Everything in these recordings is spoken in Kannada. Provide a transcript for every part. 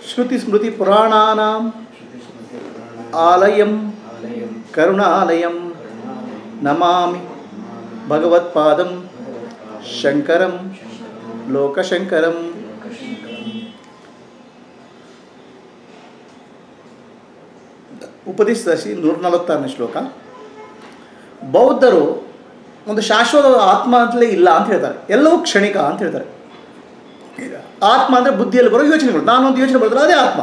ಶ್ರುತಿ ಸ್ಮೃತಿ ಪುರಾಣಾನಾಂ ಆಲಯಂ ಕರುಣಾಲಯಂ ನಮಾಮಿ ಭಗವತ್ಪಾದಂ ಶಂಕರಂ ಲೋಕಶಂಕರಂ ಉಪದೇಶದರ್ಶಿ ನೂರ ನಲವತ್ತಾರನೇ ಶ್ಲೋಕ ಬೌದ್ಧರು ಒಂದು ಶಾಶ್ವತ ಆತ್ಮ ಅಂತಲೇ ಇಲ್ಲ ಅಂತ ಹೇಳ್ತಾರೆ ಎಲ್ಲವೂ ಕ್ಷಣಿಕ ಅಂತ ಹೇಳ್ತಾರೆ ಈಗ ಆತ್ಮ ಅಂದರೆ ಬುದ್ಧಿಯಲ್ಲಿ ಬರೋ ಯೋಚನೆಗಳು ನಾನೊಂದು ಯೋಚನೆ ಬರ್ತಲ್ಲ ಅದೇ ಆತ್ಮ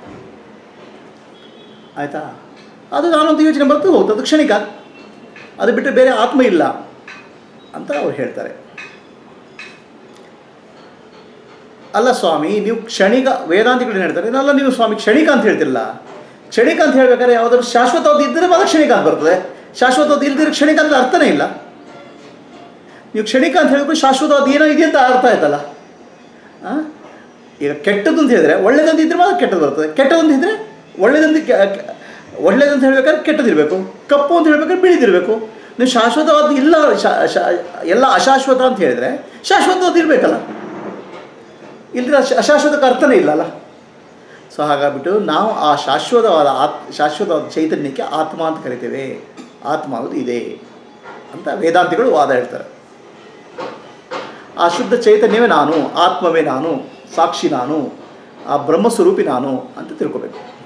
ಆಯಿತಾ ಅದು ನಾನೊಂದು ಯೋಚನೆ ಬರ್ತದೆ ಹೋಗ್ತದೆ ಅದು ಕ್ಷಣಿಕ ಅದು ಬಿಟ್ಟರೆ ಬೇರೆ ಆತ್ಮ ಇಲ್ಲ ಅಂತ ಅವ್ರು ಹೇಳ್ತಾರೆ ಅಲ್ಲ ಸ್ವಾಮಿ ನೀವು ಕ್ಷಣಿಕ ವೇದಾಂತಿಗಳು ಏನು ಹೇಳ್ತಾರೆ ಅಲ್ಲ ನೀವು ಸ್ವಾಮಿ ಕ್ಷಣಿಕ ಅಂತ ಹೇಳ್ತಿಲ್ಲ ಕ್ಷಣಿಕ ಅಂತ ಹೇಳ್ಬೇಕಾದ್ರೆ ಯಾವುದಾದ್ರು ಶಾಶ್ವತವಾದ ಇದ್ದರೆ ಮಾತ್ರ ಕ್ಷಣಿಕ ಅಂತ ಬರ್ತದೆ ಶಾಶ್ವತವಾದ ಇಲ್ದಿರೋ ಕ್ಷಣಿಕ ಅಂದ್ರೆ ಅರ್ಥನೇ ಇಲ್ಲ ನೀವು ಕ್ಷಣಿಕ ಅಂತ ಹೇಳಿದ್ರೆ ಶಾಶ್ವತವಾದ ಏನೋ ಇದೆ ಅಂತ ಅರ್ಥ ಆಯ್ತಲ್ಲ ಆ? ಈಗ ಕೆಟ್ಟದ್ದು ಅಂತ ಹೇಳಿದ್ರೆ ಒಳ್ಳೇದಂತ ಇದ್ರೆ ಮಾತ್ರ ಕೆಟ್ಟದ್ದು ಬರ್ತದೆ ಕೆಟ್ಟದಂತ ಇದ್ದರೆ ಒಳ್ಳೇದಂತ ಕೆ- ಕೆ- ಒಳ್ಳೇದಂತ ಹೇಳ್ಬೇಕಾದ್ರೆ ಕೆಟ್ಟದಿರಬೇಕು ಕಪ್ಪು ಅಂತ ಹೇಳ್ಬೇಕಾದ್ರೆ ಬಿಳಿದಿರಬೇಕು ನೀವು ಶಾಶ್ವತವಾದ ಇಲ್ಲ ಶಾ ಶಾ ಎಲ್ಲ ಅಶಾಶ್ವತ ಅಂತ ಹೇಳಿದ್ರೆ ಶಾಶ್ವತವಾದ ಇರಬೇಕಲ್ಲ ಇಲ್ಲದ್ರೆ ಅಶ ಅಶಾಶ್ವತಕ್ಕೆ ಅರ್ಥನೇ ಇಲ್ಲಲ್ಲ ಸೊ ಹಾಗಾಗ್ಬಿಟ್ಟು ನಾವು ಆ ಶಾಶ್ವತವಾದ ಆತ್ ಶಾಶ್ವತವಾದ ಚೈತನ್ಯಕ್ಕೆ ಆತ್ಮ ಅಂತ ಕರಿತೇವೆ ಆತ್ಮ ಅನ್ನೋದು ಇದೆ ಅಂತ ವೇದಾಂತಿಗಳು ವಾದ ಹೇಳ್ತಾರೆ ಆ ಶುದ್ಧ ಚೈತನ್ಯವೇ ನಾನು ಆತ್ಮವೇ ನಾನು ಸಾಕ್ಷಿ ನಾನು ಆ ಬ್ರಹ್ಮಸ್ವರೂಪಿ ನಾನು ಅಂತ ತಿಳ್ಕೊಬೇಕು